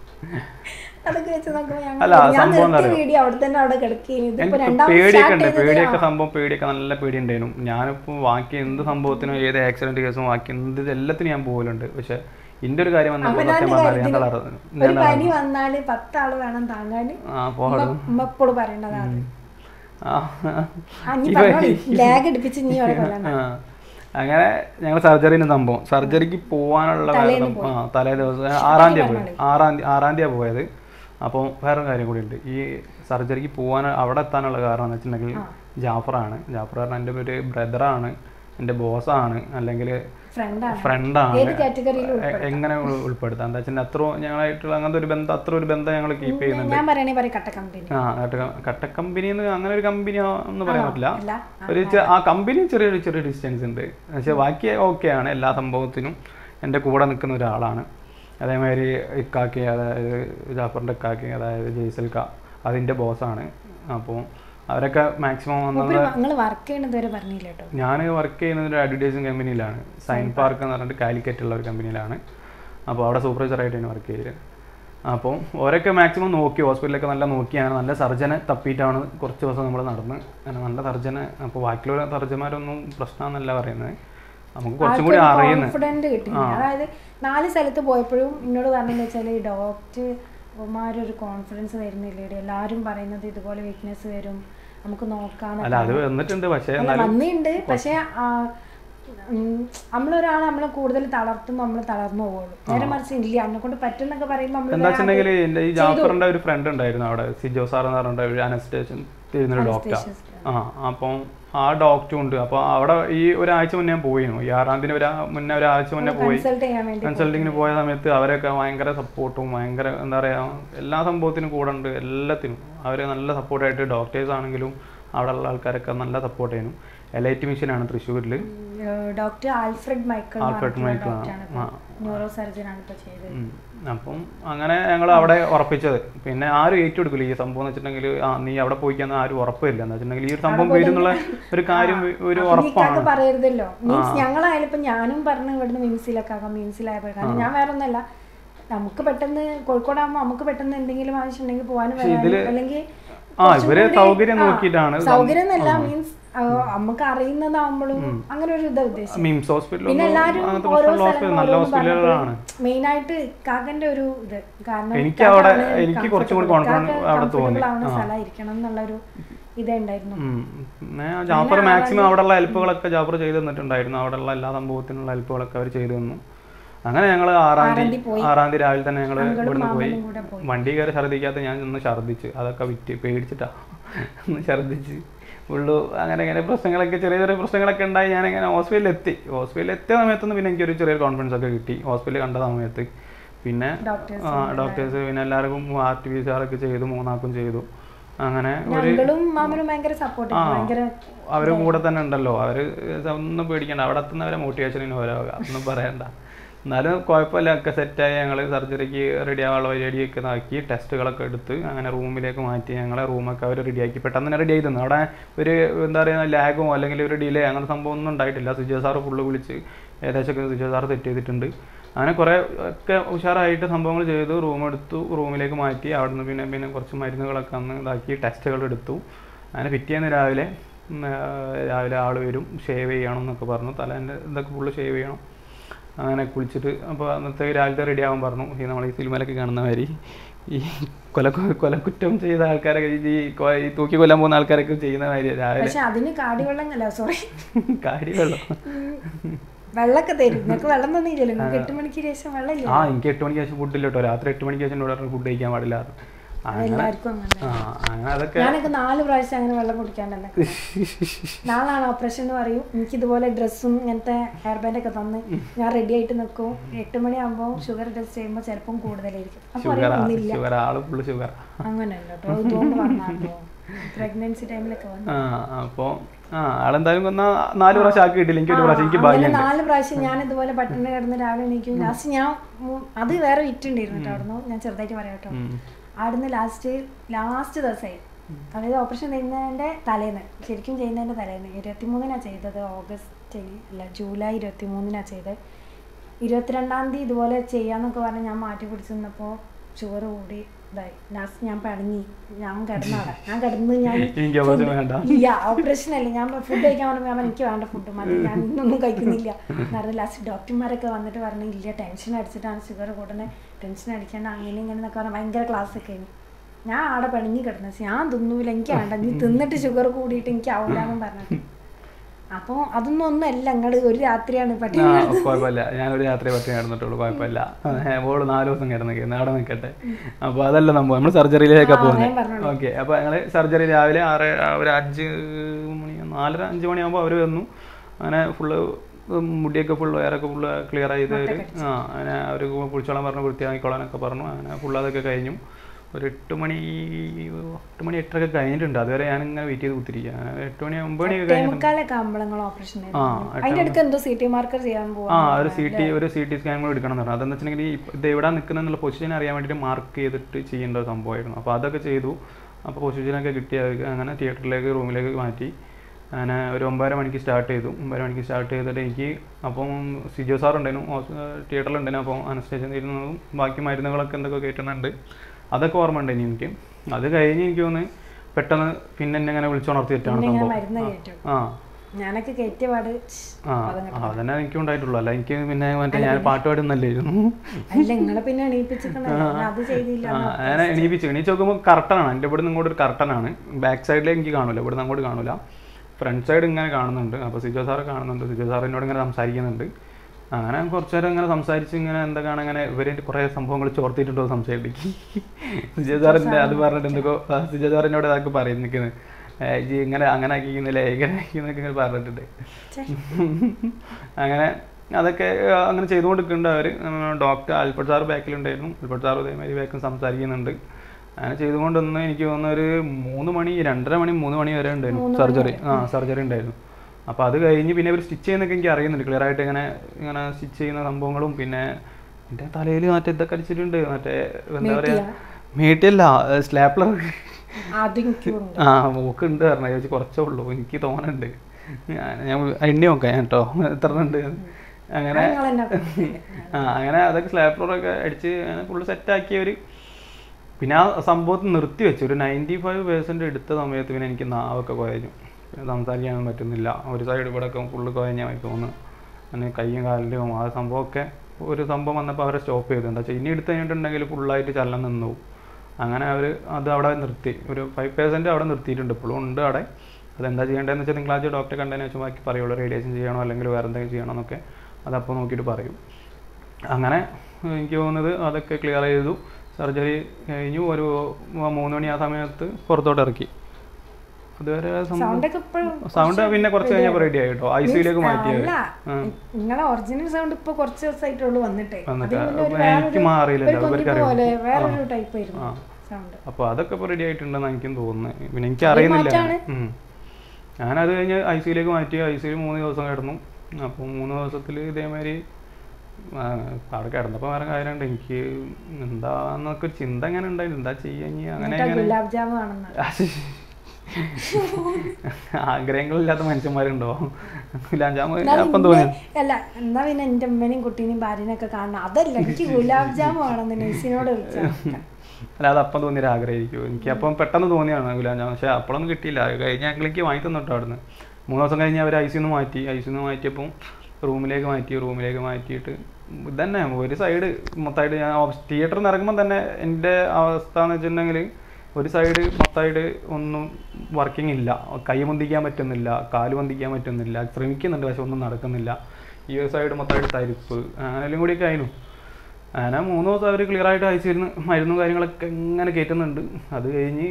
അതൊക്കെ വെച്ച് നോക്കുമ്പോ ഞങ്ങൾ അല്ല, ഞാൻ സംഭവം എന്താ നിർത്തിയ അറിയോ? വീഡിയോ അവിടെ തന്നെ അവിടെ കിടക്കുകയും ഇതിപ്പോ എനിക്ക് രണ്ടാമത് പേടിയൊക്കെ സ്റ്റാർട്ട് ഉണ്ട് ചെയ്തത് പേടിയൊക്കെ ആ, സംഭവം പേടിയൊക്കെ നല്ല പേടി ഉണ്ടായിരുന്നു ഞാനിപ്പോ ബാക്കി എന്ത് സംഭവത്തിനും ഏത് ആക്സിഡന്റ് കേസും ബാക്കി എന്ത് എല്ലാത്തിനും ഞാൻ പോകലുണ്ട് പക്ഷെ ഇന്റെ ഒരു കാര്യം വന്നപ്പോൾ അവനാന്റെ സത്യം പറഞ്ഞാൽ ഞാൻ കാര്യത്തിന് തളർന്നു ഒരു പനി വന്നാല് പത്താള് വേണം താങ്ങാന് ആ പോകണം ഉമ്മപ്പോട് പറയേണ്ടതാണ് ആ ആ, നീ പറഞ്ഞോളി ലാഗ് അടുപ്പിച്ച് നീ അവിടെ കൊല്ലണ്ട ആ. അങ്ങനെ ഞങ്ങൾ സർജറിന് സംഭവം സർജറിക്ക് പോവാനുള്ള കാരണം ആ തലേ ദിവസം ആറാം തീയതി പോയി ആറാം തീയതി ആറാം തീയതി പോയത് അപ്പോൾ വേറെ കാര്യം കൂടി ഉണ്ട് ഈ സർജറിക്ക് പോകാൻ അവിടെ എത്താനുള്ള കാരണം എന്ന് വെച്ചിട്ടുണ്ടെങ്കിൽ ജാഫറാണ് ജാഫർ പറഞ്ഞാൽ എൻ്റെ ഒരു ബ്രദറാണ് എൻ്റെ ബോസാണ് അല്ലെങ്കിൽ ഫ്രണ്ടാണ് ഫ്രണ്ടാണ് ഏത് കാറ്റഗറിയിൽ എങ്ങനെ ഉൾ- ഉൾപ്പെടുത്താം എന്താ വെച്ചാൽ അത്ര ഞങ്ങളായിട്ടുള്ള അങ്ങനത്തെ ഒരു ബന്ധം അത്ര ഒരു ബന്ധം ഞങ്ങൾ കീപ്പ് ചെയ്യുന്നുണ്ട് ഞാൻ പറയണേ പറയും കട്ട കമ്പനി ആ കട്ട- കട്ട കമ്പനി അങ്ങനെ ഒരു കമ്പനി എന്ന് പറയാൻ പറ്റില്ല അല്ല ഒരു ചെ- ആ കമ്പനി ചെറിയൊരു ചെറിയ ഡിസ്റ്റൻസ് ഉണ്ട് പക്ഷെ ബാക്കി ഓക്കെയാണ് എല്ലാ സംഭവത്തിനും എൻ്റെ കൂടെ നിൽക്കുന്ന ഒരാളാണ് അതേമാതിരി ഇക്കാക്കി അതായത് ജാഫറിൻ്റെ ഇക്കാക്കി അതായത് ജയ്സൽക്ക അതിൻ്റെ ബോസാണ് അപ്പോൾ അവരൊക്കെ മാക്സിമം വന്നത് നിങ്ങൾ വർക്ക് ചെയ്യണത് വരെ പറഞ്ഞില്ല കേട്ടോ ഞാൻ വർക്ക് ചെയ്യുന്നത് ഒരു അഡ്വർടൈസിങ് കമ്പനിയിലാണ് സൈൻ പാർക്ക് എന്ന് പറഞ്ഞിട്ട് കാലിക്കറ്റ് ഉള്ള ഒരു കമ്പനിയിലാണ് അപ്പോൾ അവിടെ സൂപ്പർവൈസറായിട്ട് ഞാൻ വർക്ക് ചെയ്തത് അപ്പോൾ ഓരൊക്കെ മാക്സിമം നോക്കി ഹോസ്പിറ്റലൊക്കെ നല്ല നോക്കിയാണ് നല്ല സർജനെ തപ്പിയിട്ടാണ് കുറച്ച് ദിവസം നമ്മൾ നടന്ന് അങ്ങനെ നല്ല സർജനെ അപ്പോൾ ബാക്കിയുള്ള സർജന്മാരൊന്നും പ്രശ്നമെന്നല്ല പറയുന്നത് നമുക്ക് കുറച്ചും കൂടി അറിയുന്നത് കോൺഫിഡന്റ് കിട്ടി അതായത് നാല് സ്ഥലത്ത് പോയപ്പോഴും എന്നോട് പറഞ്ഞെന്ന് വെച്ചാൽ ഈ ഡോക്ടർമാരൊരു കോൺഫിഡൻസ് തരുന്നില്ല ഇവിടെ എല്ലാവരും പറയുന്നത് ഇതുപോലെ വീക്ക്നെസ് വരും നമുക്ക് നോക്കാം അല്ല അത് വന്നിട്ടുണ്ട് പക്ഷേ അല്ല വന്നിട്ടുണ്ട് പക്ഷെ നമ്മളൊരാളെ നമ്മളെ കൂടുതൽ തളർത്തുമ്പോൾ നമ്മൾ തളർന്നു പോകുള്ളൂ നേരെ മറിച്ച് ഇല്ല എന്നെ കൊണ്ട് പറ്റുന്നൊക്കെ പറയുമ്പോൾ നമ്മൾ എന്താ വെച്ചിട്ടുണ്ടെങ്കിൽ എൻ്റെ ഈ ജാഫറിൻ്റെ ഒരു ഫ്രണ്ട് ഉണ്ടായിരുന്നു അവിടെ സിജോ സാർ എന്ന് പറഞ്ഞിട്ട് ഒരു അനസ്റ്റേഷൻ ചെയ്യുന്നൊരു ഡോക്ടർ ആ അപ്പം ആ ഡോക്ടറും ഉണ്ട് അപ്പോൾ അവിടെ ഈ ഒരാഴ്ച മുന്നേ ഞാൻ പോയിരുന്നു ഈ ആറാം തീയതി ഒരു മുന്നേ ഒരാഴ്ച മുന്നേ പോയി കൺസൾട്ട് ചെയ്യാൻ വേണ്ടി കൺസൾട്ടിങ്ങിന് പോയ സമയത്ത് അവരൊക്കെ ഭയങ്കര സപ്പോർട്ടും ഭയങ്കര എന്താ പറയുക എല്ലാ സംഭവത്തിനും കൂടെ ഉണ്ട് എല്ലാത്തിനും അവർ നല്ല സപ്പോർട്ടായിട്ട് ഡോക്ടേഴ്സ് ആണെങ്കിലും അവിടെയുള്ള ആൾക്കാരൊക്കെ നല്ല സപ്പോർട്ട് ചെയ്യുന്നു എലൈറ്റ് മിഷനാണ് തൃശ്ശൂരിൽ doctor Alfred Michael Alfred Michael ആണ്. ഡോക്ടറാണ് ആ. ന്യൂറോ സർജൻ ആണ് ഇപ്പൊ ചെയ്തത് ഉം. അപ്പം അങ്ങനെ ഞങ്ങൾ അവിടെ ഉറപ്പിച്ചത് പിന്നെ ആരും ഏറ്റെടുക്കില്ല ഈ സംഭവം എന്ന് വെച്ചിട്ടുണ്ടെങ്കിൽ ആ നീ അവിടെ പോയിക്കാന്ന് ആരും ഉറപ്പില്ല എന്ന് വെച്ചിട്ടുണ്ടെങ്കിൽ ഈ ഒരു സംഭവം വരും എന്നുള്ള ഒരു കാര്യം ഒരു അപ്പൊ നീ ഇക്കാക്ക് ഉറപ്പാണ് പറയരുതല്ലോ മീൻസ് ഞങ്ങളായാലും ഇപ്പൊ ഞാനും പറഞ്ഞു ഇവിടുന്ന് മിംസിലൊക്കെ ആകാം മിംസിലായപ്പോൾ കാരണം ഞാൻ വേറെ ഒന്നല്ല നമുക്ക് പെട്ടെന്ന് കോഴിക്കോടാകുമ്പോൾ നമുക്ക് പെട്ടെന്ന് എന്തെങ്കിലും ആവശ്യമുണ്ടെങ്കിൽ പോകാനും വരാനും അല്ലെങ്കിൽ ആ ഇവര് സൗകര്യം നോക്കിയിട്ടാണ് സൗകര്യം എന്നല്ല മീൻസ് നമുക്ക് അറിയുന്നതാവുമ്പോഴും അങ്ങനെ ഒരു ഇതാ ഉദ്ദേശിച്ചത് മിംസ് ഹോസ്പിറ്റൽ പിന്നെ എല്ലാരും അങ്ങനത്തെ ഓരോ പ്രശ്നമുള്ള ഹോസ്പിറ്റൽ നല്ല ഹോസ്പിറ്റലുകളാണ് മെയിൻ ആയിട്ട് കാക്കന്റെ ഒരു ഇത് കാരണം എനിക്ക് അവിടെ- ഇക്കാക്കാണ് എനിക്ക് കുറച്ചും കൂടി comfortable. confident ഇക്കാക്ക് അവിടെ തോന്നി. comfortable ആവുന്ന സ്ഥലമായിരിക്കണം എന്നുള്ളൊരു ഇതേ ഉണ്ടായിരുന്നു ഉം. പിന്നെ ജാഫർ മാക്സിമം അവിടെയുള്ള ഹെൽപ്പുകളൊക്കെ ജാഫർ ചെയ്തു തന്നിട്ടുണ്ടായിരുന്നു അവിടെയുള്ള എല്ലാ സംഭവത്തിനുള്ള ഹെൽപ്പുകളൊക്കെ അവർ ചെയ്തു തന്നു അങ്ങനെ ഞങ്ങൾ ആറാം തീയതി ആറാം തീയതി രാവിലെ തന്നെ ഞങ്ങൾ ഇവിടുന്ന് പോയി കൂടെ പോയി വണ്ടി കയറി ഛർദ്ദിക്കാത്ത ഞാൻ ഒന്ന് ഛർദ്ദിച്ച് അതൊക്കെ വിറ്റ് പേടിച്ചിട്ടാ ഒന്ന് ഛർദ്ദിച്ച് ഉള്ളു അങ്ങനെ ഇങ്ങനെ പ്രശ്നങ്ങളൊക്കെ ചെറിയ ചെറിയ പ്രശ്നങ്ങളൊക്കെ ഉണ്ടായി ഞാൻ ഇങ്ങനെ ഹോസ്പിറ്റലിൽ എത്തി ഹോസ്പിറ്റലിൽ എത്തിയ സമയത്തൊന്നും പിന്നെ എനിക്കൊരു ചെറിയൊരു കോൺഫിഡൻസ് ഒക്കെ കിട്ടി ഹോസ്പിറ്റലിൽ കണ്ട സമയത്ത് പിന്നെ ഡോക്ടേഴ്സ് ആ ഡോക്ടേഴ്സ് പിന്നെ എല്ലാവർക്കും ആർ ടി പി ഒക്കെ ചെയ്തു മൂന്നാക്കും ചെയ്തു അങ്ങനെ ഒരു ഞങ്ങളും മാമനും ഭയങ്കര സപ്പോർട്ട് ഭയങ്കര അവര് കൂടെ തന്നെ ഉണ്ടല്ലോ അവര് ഒന്നും പേടിക്കണ്ട അവിടെ എത്തുന്നവരെ മോട്ടിവേഷനിന് ഓരോക ഒന്നും പറയണ്ട എന്നാലും കുഴപ്പമില്ല ഒക്കെ സെറ്റായി ഞങ്ങൾ സർജറിക്ക് റെഡി ആവാനുള്ള പരിപാടിയൊക്കെ ആക്കി ടെസ്റ്റുകളൊക്കെ എടുത്ത് അങ്ങനെ റൂമിലേക്ക് മാറ്റി ഞങ്ങളെ റൂമൊക്കെ അവർ റെഡിയാക്കി പെട്ടെന്ന് തന്നെ റെഡി ആയി തന്നു അവിടെ ഒരു എന്താ പറയുക ലാഗോ അല്ലെങ്കിൽ ഒരു ഡിലേ അങ്ങനെ സംഭവം ഒന്നും ഉണ്ടായിട്ടില്ല സുജയ സാറ് ഫുള്ള് വിളിച്ച് ഏകദേശമൊക്കെ സുജയ സാറ് സെറ്റ് ചെയ്തിട്ടുണ്ട് അങ്ങനെ കുറേ ഒക്കെ ഉഷാറായിട്ട് സംഭവങ്ങൾ ചെയ്തു റൂം എടുത്തു റൂമിലേക്ക് മാറ്റി അവിടുന്ന് പിന്നെ പിന്നെ കുറച്ച് മരുന്നുകളൊക്കെ അന്ന് ഇതാക്കി ടെസ്റ്റുകൾ എടുത്തു അങ്ങനെ പിറ്റേന്ന് രാവിലെ ഉം, ആ, രാവിലെ ആൾ വരും ഷേവ് ചെയ്യണം എന്നൊക്കെ പറഞ്ഞു തലേൻ്റെ ഇതൊക്കെ ഫുള്ള് ഷേവ് ചെയ്യണം അങ്ങനെ കുളിച്ചിട്ട് അപ്പോൾ അന്നത്തെ രാവിലത്തെ റെഡി ആവാൻ പറഞ്ഞു ഈ നമ്മൾ ഈ സിനിമയിലൊക്കെ കാണുന്ന മാതിരി ഈ കൊല കൊലക്കുറ്റം ചെയ്ത ആൾക്കാരൊക്കെ ഈ കൊ- ഈ തൂക്കി കൊല്ലാൻ പോകുന്ന ആൾക്കാരൊക്കെ ചെയ്യുന്ന മാതിരി രാവിലെ പക്ഷെ അതിന് കാടിവെള്ളം അല്ല സോറി കാടി വെള്ളം വെള്ളമൊക്കെ തരും നിങ്ങൾക്ക് വെള്ളം തന്നില്ലല്ലോ നിങ്ങൾക്ക് എട്ട് മണിക്ക് ശേഷം വെള്ളമില്ല ആ എനിക്ക് എട്ട് മണിക്ക് ശേഷം ഫുഡ് ഇല്ല കേട്ടോ രാത്രി എട്ട് മണിക്ക് ശേഷം ഇവിടെ ഫുഡ് കഴിക്കാൻ പാടില്ല അങ്ങനെ എല്ലാവർക്കും അങ്ങനെ ആ അങ്ങനെ അതൊക്കെ ഞാനൊക്കെ നാല് പ്രാവശ്യം അങ്ങനെ വെള്ളം കുടിക്കാണ്ടല്ലേ നാളാണ് ഓപ്പറേഷൻ എന്ന് പറയും എനിക്ക് ഇതുപോലെ ഡ്രസ്സും ഇങ്ങനത്തെ ഹെയർ ബാൻഡ് ഒക്കെ തന്ന് ഞാൻ റെഡി ആയിട്ട് നിൽക്കും എട്ട് മണിയാകുമ്പോൾ ഷുഗർ ടെസ്റ്റ് ചെയ്യുമ്പോൾ ചിലപ്പം കൂടുതലായിരിക്കും അപ്പൊ ഷുഗർ അറിയാം ഒന്നില്ല ഷുഗർ ആള് ഫുള്ള് ഷുഗർ അങ്ങനെയല്ല കേട്ടോ ഇതുകൊണ്ട് വന്നാട്ടോ പ്രഗ്നൻസി ടൈമിലൊക്കെ വന്നു ആ അപ്പോൾ ആ ആളെന്തായാലും കൊന്ന നാല് പ്രാവശ്യം ആക്കി കിട്ടില്ല എനിക്ക് ഒരു പ്രാവശ്യം എനിക്ക് അങ്ങനെ ഭാഗ്യം നാല് പ്രാവശ്യം ഞാൻ ഇതുപോലെ പട്ടിണി കിടന്ന് രാവിലെ എണീക്കും ലാസ്റ്റ് ഞാൻ മൂ- അത് വേറെ വിറ്റുണ്ടായിരുന്നു കേട്ടോ അവിടുന്ന് ഞാൻ ചെറുതായിട്ട് പറയാം കേട്ടോ അവിടുന്ന് ലാസ്റ്റ് ലാസ്റ്റ് ദിവസമായി അതായത് ഓപ്പറേഷൻ ചെയ്യുന്നതിൻ്റെ തലേന്ന് ശരിക്കും ചെയ്യുന്നതിൻ്റെ തലേന്ന് ഇരുപത്തിമൂന്നിനാണ് ചെയ്തത് ഓഗസ്റ്റ് അല്ല ജൂലൈ ഇരുപത്തി മൂന്നിനാണ് ചെയ്തത് ഇരുപത്തിരണ്ടാം തീയതി ഇതുപോലെ ചെയ്യാന്നൊക്കെ പറഞ്ഞ് ഞാൻ മാറ്റി പിടിച്ച് നിന്നപ്പോൾ ഷുഗർ കൂടി ഇതായി ലാസ്റ്റ് ഞാൻ പടങ്ങി ഞാൻ കിടന്നവിടെ ഞാൻ കിടന്ന് ഞാൻ എനിക്ക് ഓപ്പറേഷൻ വേണ്ട ഇല്ല ഓപ്പറേഷൻ അല്ല ഞാൻ ഫുഡ് കഴിക്കാൻ പറഞ്ഞപ്പോൾ ഞാൻ പറഞ്ഞു, എനിക്ക് വേണ്ട ഫുഡ് മതി ഞാൻ ഇന്നൊന്നും കഴിക്കുന്നില്ല കാരണം ലാസ്റ്റ് ഡോക്ടർമാരൊക്കെ വന്നിട്ട് പറഞ്ഞു ഇല്ല ടെൻഷൻ അടിച്ചിട്ടാണ് ഷുഗർ കൂടുന്നത് ടെൻഷൻ അടിക്കേണ്ട അങ്ങനെ ഇങ്ങനെ എന്നൊക്കെ പറഞ്ഞാൽ ഭയങ്കര ക്ലാസ് ഒക്കെ ആയിരുന്നു ഞാൻ ആടെ പണിഞ്ഞ് കിടന്നു ഞാൻ തിന്നൂല എനിക്ക് വേണ്ട നീ തിന്നിട്ട് ഷുഗർ കൂടിയിട്ട് എനിക്ക് ആവില്ലാന്നും പറഞ്ഞിട്ട് അപ്പോൾ അതൊന്നും ഒന്നുമല്ല നിങ്ങൾ ഒരു രാത്രിയാണ് ആ പട്ടിണി കുഴപ്പമില്ല ഞാനൊരു രാത്രി പറ്റി കിടന്നിട്ടുള്ളൂ കുഴപ്പമില്ല ഓള് നാല് ദിവസം കിടന്ന് നിൽക്കുന്നത് അവിടെ നിൽക്കട്ടെ അപ്പോൾ അതല്ല നമ്മൾ നമ്മൾ സർജറിയിലേക്കാണ് ഞാൻ പോകുന്നത് പറഞ്ഞോളൂ. ഓക്കെ അപ്പോൾ ഞങ്ങൾ സർജറി രാവിലെ ആറ് ഒരു അഞ്ച് മണി നാലര അഞ്ച് മണിയാകുമ്പോൾ അവർ വന്നു അങ്ങനെ ഫുള്ള് മുടിയൊക്കെ ഫുള്ള് വയറൊക്കെ ഫുള്ള് ക്ലിയർ ചെയ്ത് അവർ ആ അങ്ങനെ അവർ കുളിച്ചോളാൻ പറഞ്ഞു വൃത്തിയാക്കിക്കോളാനൊക്കെ പറഞ്ഞു അങ്ങനെ ഫുള്ള് അതൊക്കെ കഴിഞ്ഞു ഒരു എട്ട് മണി എട്ട് മണി എട്ടരയൊക്കെ കഴിഞ്ഞിട്ടുണ്ട് അതുവരെ ഞാനിങ്ങനെ വെയിറ്റ് ചെയ്ത് കുത്തിരിക്കുക അങ്ങനെ എട്ട് മണി ഒമ്പത് മണിയൊക്കെ കഴിഞ്ഞിട്ടുണ്ട് മുക്കാലൊക്കെ ആകുമ്പോഴങ്ങൾ ഓപ്പറേഷൻ ആ, അതിൻ്റെ അടുത്ത് എന്തോ സി ടി മാർക്കർ ചെയ്യാൻ ആ പോവാ ഒരു സി ടി ഒരു സി ടി സ്കാൻ കൂടി എടുക്കണം എന്ന് പറഞ്ഞു അതെന്ന് വെച്ചിട്ടുണ്ടെങ്കിൽ ഈ ഇത് എവിടെ നിൽക്കുന്നുള്ള പൊസിഷൻ അറിയാൻ വേണ്ടിയിട്ട് മാർക്ക് ചെയ്തിട്ട് ചെയ്യേണ്ട ഒരു സംഭവമായിരുന്നു അപ്പോൾ അതൊക്കെ ചെയ്തു അപ്പോൾ പൊസിഷനൊക്കെ കിട്ടി അവർക്ക് അങ്ങനെ തിയേറ്ററിലേക്ക് റൂമിലേക്ക് മാറ്റി അങ്ങനെ ഒരു ഒമ്പതര മണിക്ക് സ്റ്റാർട്ട് ചെയ്തു ഒമ്പതര മണിക്ക് സ്റ്റാർട്ട് ചെയ്തിട്ട് എനിക്ക് അപ്പം സിജോ സാർ ഉണ്ടായിരുന്നു തിയേറ്ററിൽ ഉണ്ടായിരുന്നു അപ്പോൾ അനസ്റ്റേഷൻ തരുന്നതും ബാക്കി മരുന്നുകളൊക്കെ എന്തൊക്കെ കയറ്റുന്നുണ്ട് അതൊക്കെ ഓർമ്മ ഉണ്ട് ഇനി എനിക്ക് അത് കഴിഞ്ഞ് എനിക്ക് തോന്നുന്നു പെട്ടെന്ന് പിന്നെ എന്നെ ഇങ്ങനെ വിളിച്ചുണർത്തിയിട്ടാണ് പിന്നെ ഇങ്ങനെ സംഭവം മരുന്ന് കയറ്റും ആ ഞാനൊക്കെ കയറ്റിയ പാട് ആ ആ, അതന്നെ എനിക്ക് ഉണ്ടായിട്ടുള്ളൂ അല്ല എനിക്ക് പിന്നെ മറ്റേ ഞാൻ പാട്ട് പാടുന്നല്ലായിരുന്നു അല്ല നിങ്ങളെ പിന്നെ എണീപ്പിച്ചിട്ടുണ്ട് അത് ചെയ്തില്ല ആ അങ്ങനെ എണീപ്പിച്ചു എണീച്ച് നോക്കുമ്പോൾ കർട്ടനാണ് എൻ്റെ ഇവിടെ നിന്ന് ഇങ്ങോട്ട് ഒരു കർട്ടനാണ് ബാക്ക് സൈഡിൽ എനിക്ക് കാണൂല ഇവിടെ നിന്ന് അങ്ങോട്ട് കാണൂല ഫ്രണ്ട് സൈഡ് ഇങ്ങനെ കാണുന്നുണ്ട് അപ്പോൾ സിജോ സാറ് കാണുന്നുണ്ട് സിജോ സാർ എന്നോട് ഇങ്ങനെ സംസാരിക്കുന്നുണ്ട് അങ്ങനെ കുറച്ച് നേരം ഇങ്ങനെ സംസാരിച്ച് ഇങ്ങനെ എന്തൊക്കെയാണ് ഇങ്ങനെ ഇവർ കുറേ സംഭവങ്ങൾ ചോർത്തിയിട്ടുണ്ടോ സംശയമുണ്ടെങ്കിൽ സിജോ സാറിൻ്റെ അത് പറഞ്ഞിട്ട് എന്തൊക്കെ ആ, സിജോ സാർ എന്നോട് ഇതൊക്കെ പറയും നിൽക്കുന്നത് ജി ഇങ്ങനെ അങ്ങനെ ആക്കിക്കുന്നില്ലേ ഇങ്ങനെ ആക്കിന്നൊക്കെ ഇങ്ങനെ പറഞ്ഞിട്ടുണ്ട് ഛെ. അങ്ങനെ അതൊക്കെ ആ, അങ്ങനെ ചെയ്തുകൊണ്ടിരിക്കുന്നുണ്ട് അവർ ഡോക്ടർ ആൽബർട്ട് സാർ ബാക്കിലുണ്ടായിരുന്നു ആൽബർട്ട് സാർ ഇതേമാതിരി ബാക്കിൽ സംസാരിക്കുന്നുണ്ട് അങ്ങനെ ചെയ്തുകൊണ്ടൊന്ന് എനിക്ക് തോന്നുന്ന ഒരു മൂന്ന് മണി രണ്ടര മണി മൂന്ന് മണി വരെ ഉണ്ടായിരുന്നു സർജറി ആ സർജറി ഉണ്ടായിരുന്നു അപ്പോൾ അത് കഴിഞ്ഞ് പിന്നെ ഇവർ സ്റ്റിച്ച് ചെയ്യുന്നൊക്കെ എനിക്ക് അറിയുന്നുണ്ട് ക്ലിയർ ആയിട്ട് ഇങ്ങനെ ഇങ്ങനെ സ്റ്റിച്ച് ചെയ്യുന്ന സംഭവങ്ങളും പിന്നെ എൻ്റെ തലയിൽ മറ്റേ ഇതൊക്കെ അടിച്ചിട്ടുണ്ട് മറ്റേ എന്താ പറയുക മീട്ടിയല്ല സ്ലാപ്ലർ അതെനിക്കുണ്ട് ആ മൂക്കുണ്ട് പറഞ്ഞു ചോദിച്ചു കുറച്ചേ ഉള്ളൂ എനിക്ക് തോന്നുന്നുണ്ട് ഞാൻ ഞാൻ എണ്ണി നോക്കാം കേട്ടോ എത്ര ഉണ്ട് അങ്ങനെ നിങ്ങൾ എന്നെ ആ അങ്ങനെ അതൊക്കെ സ്ലാപ്ലറൊക്കെ അടിച്ച് അങ്ങനെ ഫുള്ള് സെറ്റാക്കിയവർ പിന്നെ ആ സംഭവത്തിൽ നിർത്തി വെച്ചു ഒരു നയൻറ്റി ഫൈവ് പേഴ്സൻറ്റ് എടുത്ത സമയത്ത് പിന്നെ എനിക്ക് നാവൊക്കെ കുഴഞ്ഞു പിന്നെ സംസാരിക്കാനൊന്നും പറ്റുന്നില്ല ഒരു സൈഡ് ഇവിടെ ഒക്കെ ഫുള്ള് കുഴഞ്ഞാൽ തോന്നുന്നു അങ്ങനെ കയ്യും കാലിലും ആ സംഭവമൊക്കെ ഒരു സംഭവം വന്നപ്പോൾ അവരെ സ്റ്റോപ്പ് ചെയ്തു എന്താ വെച്ചാൽ ഇനി എടുത്ത് കഴിഞ്ഞിട്ടുണ്ടെങ്കിൽ ഫുള്ളായിട്ട് ചലനം നിന്നു പോകും അങ്ങനെ അവർ അത് അവിടെ നിർത്തി ഒരു ഫൈവ് പേഴ്സൻറ്റ് അവിടെ നിർത്തിയിട്ടുണ്ട് ഇപ്പോഴും ഉണ്ട് അവിടെ അതെന്താ ചെയ്യേണ്ടതെന്ന് വെച്ചാൽ തിങ്കളാഴ്ച ഡോക്ടറെ കണ്ടതിന് ശേഷം ബാക്കി പറയുള്ളൂ റേഡിയേഷൻ ചെയ്യണോ അല്ലെങ്കിൽ വേറെ എന്തെങ്കിലും ചെയ്യണോ എന്നൊക്കെ അതപ്പോൾ നോക്കിയിട്ട് പറയും അങ്ങനെ എനിക്ക് തോന്നുന്നത് അതൊക്കെ ക്ലിയർ ചെയ്തു സർജറി കഴിഞ്ഞു ഒരു മൂന്ന് മണി ആ സമയത്ത് പുറത്തോട്ട് ഇറക്കി അതുവരെ സൗണ്ട് ഒക്കെ ഇപ്പോഴും സൗണ്ട് പിന്നെ കുറച്ച് കഴിഞ്ഞപ്പോൾ റെഡി ആയി കേട്ടോ ഐ സിയിലേക്ക് മാറ്റി അല്ല നിങ്ങളെ ഒറിജിനൽ സൗണ്ട് ഇപ്പൊ കുറച്ച് ദിവസമായിട്ടുള്ളൂ വന്നിട്ടേ വന്നിട്ട് അതിന് മുന്നേ ഒരു അപ്പൊ എനിക്ക് വേറൊരു- മാറിയില്ലല്ലോ, ഒരു കൊഞ്ഞിപ്പ് ഇവർക്കറിയാം. പോലെ വേറൊരു ടൈപ്പ് ആയിരുന്നു സൗണ്ട് അപ്പോൾ അതൊക്കെ ഇപ്പോൾ റെഡി ആയിട്ടുണ്ടെന്ന് എനിക്കും തോന്നുന്നത് പിന്നെ എനിക്ക് അറിയുന്നില്ല മാറ്റാണ്. ഉം. ഞാനത് കഴിഞ്ഞ് ഐ സിയിലേക്ക് മാറ്റി ഐ സിയിൽ മൂന്ന് ദിവസം കിടന്നു അപ്പോൾ മൂന്ന് ദിവസത്തിൽ ഇതേമാതിരി ആ, അവിടെ കിടന്നപ്പോൾ വേറെ കാര്യമുണ്ട് എനിക്ക് എന്താന്നൊക്കെ ഒരു ചിന്ത എങ്ങനെ ഉണ്ടായിരുന്നു എന്താ ചെയ്യാ ഇനി അങ്ങനെ എന്നിട്ട് എങ്ങനെ ഗുലാബ് ജാമു ആണെന്ന് ആഗ്രഹങ്ങളില്ലാത്ത മനുഷ്യന്മാരുണ്ടോ ഗുലാബ് എന്നാലും അപ്പം തോന്നി ഇന്നെ- അല്ല എന്നാ പിന്നെ എന്റെ അമ്മേനെയും കുട്ടീനെയും ഭാര്യനെയൊക്കെ കാണണം അതല്ല എനിക്ക് ഗുലാബ് ജാമു ആണെന്ന് നഴ്സിനോട് വിളിച്ചാൽ അല്ല അത് അപ്പം തോന്നിയൊരു ആഗ്രഹമായിരിക്കും എനിക്ക് അപ്പം പെട്ടെന്ന് തോന്നിയാണ് ഗുലാബ് ജാമുൻ പക്ഷേ അപ്പോഴൊന്നും കിട്ടിയില്ല അത് കഴിഞ്ഞ ഞങ്ങൾക്ക് വാങ്ങി തന്നിട്ടോ അവിടുന്ന് മൂന്ന് ദിവസം കഴിഞ്ഞ് അവർ ഐ സിന്ന് മാറ്റി ഐ സിന്ന് മാറ്റിയപ്പം റൂമിലേക്ക് മാറ്റി റൂമിലേക്ക് മാറ്റിയിട്ട് ഇതന്നെ ഒരു സൈഡ് മൊത്തമായിട്ട് ഞാൻ തിയേറ്ററിൽ നിന്ന് ഇറങ്ങുമ്പോൾ തന്നെ എൻ്റെ അവസ്ഥ എന്ന് വെച്ചിട്ടുണ്ടെങ്കിൽ ഒരു സൈഡ് മൊത്തമായിട്ട് ഒന്നും വർക്കിംഗ് ഇല്ല കൈ പൊന്തിക്കാൻ പറ്റുന്നില്ല കാല് പൊന്തിക്കാൻ പറ്റുന്നില്ല ശ്രമിക്കുന്നുണ്ട് പക്ഷെ ഒന്നും നടക്കുന്നില്ല ഈ ഒരു സൈഡ് മൊത്തമായിട്ട് തരിപ്പ് അങ്ങനെല്ലാം കൂടിയൊക്കെ ആയിരുന്നു അങ്ങനെ മൂന്ന് ദിവസം അവർ ക്ലിയർ ആയിട്ട് അയച്ചിരുന്നു മരുന്നും കാര്യങ്ങളൊക്കെ ഇങ്ങനെ കയറ്റുന്നുണ്ട് അത് കഴിഞ്ഞ്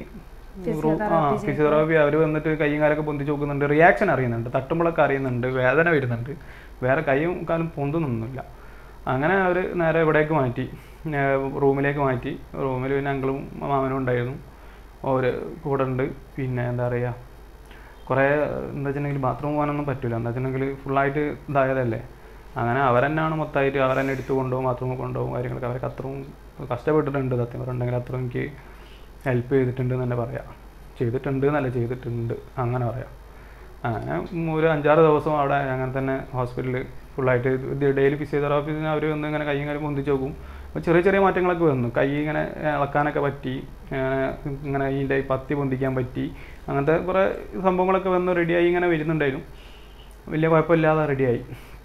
ആ ഫിസിയോതെറാപ്പി അവർ വന്നിട്ട് കൈയും കാലൊക്കെ പൊന്തിച്ച് നോക്കുന്നുണ്ട് റിയാക്ഷൻ അറിയുന്നുണ്ട് തട്ടുമ്പോഴൊക്കെ അറിയുന്നുണ്ട് വേദന വരുന്നുണ്ട് വേറെ കൈയും കാലും പൊന്തുന്നൊന്നുമില്ല അങ്ങനെ അവർ നേരെ ഇവിടേക്ക് മാറ്റി റൂമിലേക്ക് മാറ്റി റൂമിൽ പിന്നെ അങ്കിളും മാമനും ഉണ്ടായിരുന്നു ഒരു കൂടെ ഉണ്ട് പിന്നെ എന്താ പറയുക കുറേ എന്താ വെച്ചിട്ടുണ്ടെങ്കിൽ ബാത്റൂം പോകാനൊന്നും പറ്റില്ല എന്താ വെച്ചിട്ടുണ്ടെങ്കിൽ ഫുള്ളായിട്ട് ഇതായതല്ലേ അങ്ങനെ അവരെന്നാണ് മൊത്തമായിട്ട് അവരെന്നെ എടുത്ത് കൊണ്ടുപോകും ബാത്റൂമിൽ കൊണ്ടുപോകും കാര്യങ്ങളൊക്കെ അവരൊക്കെ അത്രയും കഷ്ടപ്പെട്ടിട്ടുണ്ട് സത്യം പറഞ്ഞിട്ടുണ്ടെങ്കിൽ അത്രയും എനിക്ക് ഹെൽപ്പ് ചെയ്തിട്ടുണ്ട് എന്ന് തന്നെ പറയാം ചെയ്തിട്ടുണ്ട് എന്നല്ല ചെയ്തിട്ടുണ്ട് അങ്ങനെ പറയാം അങ്ങനെ ഒരു അഞ്ചാറ് ദിവസം അവിടെ അങ്ങനെ തന്നെ ഹോസ്പിറ്റലിൽ ഫുള്ളായിട്ട് ഡെയിലി ഫിസിയോതെറാപ്പിന് അവർ വന്ന് ഇങ്ങനെ കൈയും കാര്യം പൊന്തിച്ച് നോക്കും അപ്പോൾ ചെറിയ ചെറിയ മാറ്റങ്ങളൊക്കെ വന്നു കൈ ഇങ്ങനെ ഇളക്കാനൊക്കെ പറ്റി അങ്ങനെ ഇങ്ങനെ ഇതിൻ്റെ പത്തി പൊന്തിക്കാൻ പറ്റി അങ്ങനത്തെ കുറേ സംഭവങ്ങളൊക്കെ വന്ന് റെഡിയായി ഇങ്ങനെ വരുന്നുണ്ടായിരുന്നു വലിയ കുഴപ്പമില്ലാതെ റെഡിയായി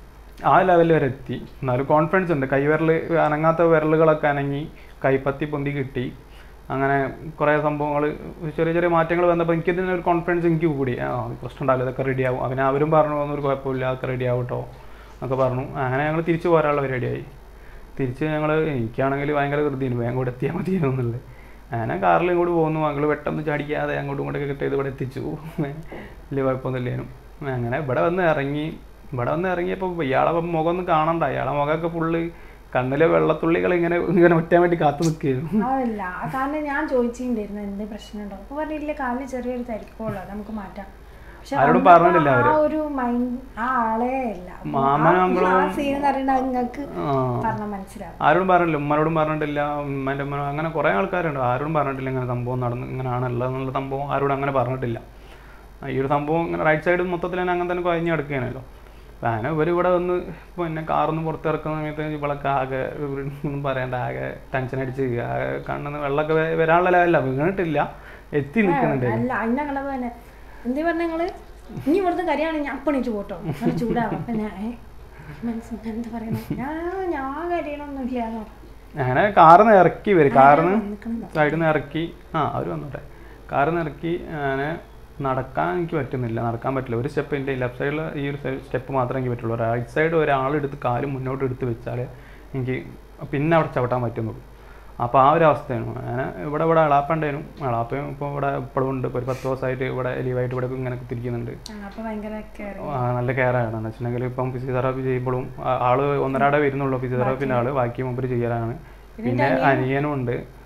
ആ ലെവലിൽ വരെ എത്തി എന്നാലും കോൺഫിഡൻസ് ഉണ്ട് കൈവിരൽ അനങ്ങാത്ത വിരലുകളൊക്കെ അനങ്ങി കൈപ്പത്തി പൊന്തി കിട്ടി അങ്ങനെ കുറേ സംഭവങ്ങൾ ചെറിയ ചെറിയ മാറ്റങ്ങൾ വന്നപ്പോൾ എനിക്ക് ഇതിന് ഒരു കോൺഫിഡൻസ് എനിക്ക് കൂടി ആ അത് പ്രശ്നം ഉണ്ടാവില്ല ഇതൊക്കെ റെഡിയാവും അവന് അവരും പറഞ്ഞു ഒന്നും ഒരു കുഴപ്പമില്ല അതൊക്കെ റെഡി ആവട്ടോ എന്നൊക്കെ പറഞ്ഞു അങ്ങനെ ഞങ്ങൾ തിരിച്ചു പോരാനുള്ള പരിപാടിയായി തിരിച്ച് ഞങ്ങൾ എനിക്കാണെങ്കിൽ ഭയങ്കര ധൃതിയാണ് വേഗം കൂടെ എത്തിയാൽ മതിയായിരുന്നു എന്നുള്ളത് അങ്ങനെ കാറിൽ ഇങ്ങോട്ട് പോകുന്നു മകൾ പെട്ടെന്ന് ചാടിക്കാതെ അങ്ങോട്ടും ഇങ്ങോട്ടൊക്കെ കിട്ടി ഇത് ഇവിടെ എത്തിച്ചു വലിയ കുഴപ്പമൊന്നുമില്ലേനും അങ്ങനെ ഇവിടെ വന്ന് ഇറങ്ങി ഇവിടെ വന്ന് ഇറങ്ങിയപ്പോൾ ഇയാളെ മുഖം ഒന്നും കാണണ്ട ഇയാളെ മുഖമൊക്കെ ഫുള്ള് കണ്ണിലെ വെള്ളത്തുള്ളികൾ ഇങ്ങനെ ഇങ്ങനെ ഒറ്റാൻ വേണ്ടി കാത്തു നിൽക്കുകയായിരുന്നു അതല്ല കാരണം ഞാൻ ചോദിച്ചിട്ടുണ്ടായിരുന്നു എന്ത് പ്രശ്നമുണ്ടോ അപ്പൊ പറഞ്ഞില്ല കാലിൽ ചെറിയൊരു തരിക്കുള്ളൂ അത് നമുക്ക് മാറ്റാം പക്ഷെ ആരോടും വന്നപ്പോ പറഞ്ഞിട്ടില്ല ആ ഒരു മൈൻഡ് ആ ആളെ അല്ല അപ്പൊ മാമനും ആ- അങ്കിളും- ആ സീൻ എന്ന് പറയുന്നത് നിങ്ങൾക്ക് ആ പറഞ്ഞാൽ മനസ്സിലാവും ആരോടും പറഞ്ഞില്ല ഉമ്മനോടും പറഞ്ഞിട്ടില്ല ഉമ്മൻ്റെ ഉമ്മ അങ്ങനെ കുറേ ആൾക്കാരുണ്ട് ആരോടും പറഞ്ഞിട്ടില്ല ഇങ്ങനെ സംഭവം നടന്ന് ഇങ്ങനെയാണ് ഉള്ളതെന്നുള്ള സംഭവം ആരോടും അങ്ങനെ പറഞ്ഞിട്ടില്ല ആ, ഈ ഒരു സംഭവം ഇങ്ങനെ റൈറ്റ് സൈഡ് മൊത്തത്തിൽ തന്നെ അങ്ങനെ തന്നെ കുഴഞ്ഞ് കിടക്കുകയാണല്ലോ അപ്പം അങ്ങനെ ഇവർ ഇവിടെ വന്ന് ഇപ്പോൾ എന്നെ കാറിന്ന് പുറത്തിറക്കുന്ന സമയത്ത് ഇവളൊക്കെ ആകെ ഒന്നും പറയണ്ട ആകെ ടെൻഷൻ അടിച്ച് ആകെ കണ്ണെന്ന് വെള്ളമൊക്കെ വെ- വരാനുള്ള ലെവലല്ല വീണിട്ടില്ല എത്തി നിൽക്കുന്നുണ്ട് അല്ല അതിന്റെ കണ്ടപ്പോ തന്നെ എന്തേ പറഞ്ഞ നിങ്ങള് ഇനി ഇവിടുത്തെ കാര്യമാണ് ഞാൻ പണിച്ചു പോട്ടോ നല്ല ചൂടാവും അപ്പൊ ഞാൻ ഏ, മനസ്സിൽ എന്താ പറയണേ ഞാൻ ഞാൻ കരയണമൊന്നുമില്ല എന്ന് പറഞ്ഞു. അങ്ങനെ കാറിന്ന് ഇറക്കി വരും കാറിന്ന് നിൽക്കണം സൈഡിൽ നിന്ന് ഇറക്കി ആ അവർ വന്നോട്ടെ കാറിൽ നിന്ന് ഇറക്കി അങ്ങനെ നടക്കാൻ എനിക്ക് പറ്റുന്നില്ല നടക്കാൻ പറ്റില്ല ഒരു സ്റ്റെപ്പ് എൻ്റെ ലെഫ്റ്റ് സൈഡിൽ ഈ ഒരു സ്റ്റെപ്പ് മാത്രമേ എനിക്ക് പറ്റുള്ളൂ റൈറ്റ് സൈഡ് ഒരാളെടുത്ത് കാല് മുന്നോട്ട് എടുത്ത് വെച്ചാൽ എനിക്ക് പിന്നെ അവിടെ ചവിട്ടാൻ പറ്റുന്നുള്ളൂ അപ്പോൾ ആ ഒരു അവസ്ഥയാണ് അങ്ങനെ ഇവിടെ ഇവിടെ അളാപ്പുണ്ടായിരുന്നു അളാപ്പയും ഇപ്പോൾ ഇവിടെ ഇപ്പോഴും ഉണ്ട് ഇപ്പോൾ ഒരു പത്ത് ദിവസമായിട്ട് ഇവിടെ ലീവായിട്ട് ഇവിടെ ഇങ്ങനെ കുത്തിരിക്കുന്നുണ്ട് ആ, അപ്പൊ ഭയങ്കര കെയർ ആ, നല്ല കെയർ ആണ് എന്ന് വെച്ചിട്ടുണ്ടെങ്കിൽ ഇപ്പം ഫിസിയോതെറാപ്പി ചെയ്യുമ്പോഴും ആ- ആള് ഒന്നരാടെ വരുന്നുള്ളൂ ഫിസിയോതെറാപ്പിൻ്റെ ആള് ബാക്കി മുമ്പ് ചെയ്യാനാണ് പിന്നെ അനിയനും ഉണ്ട്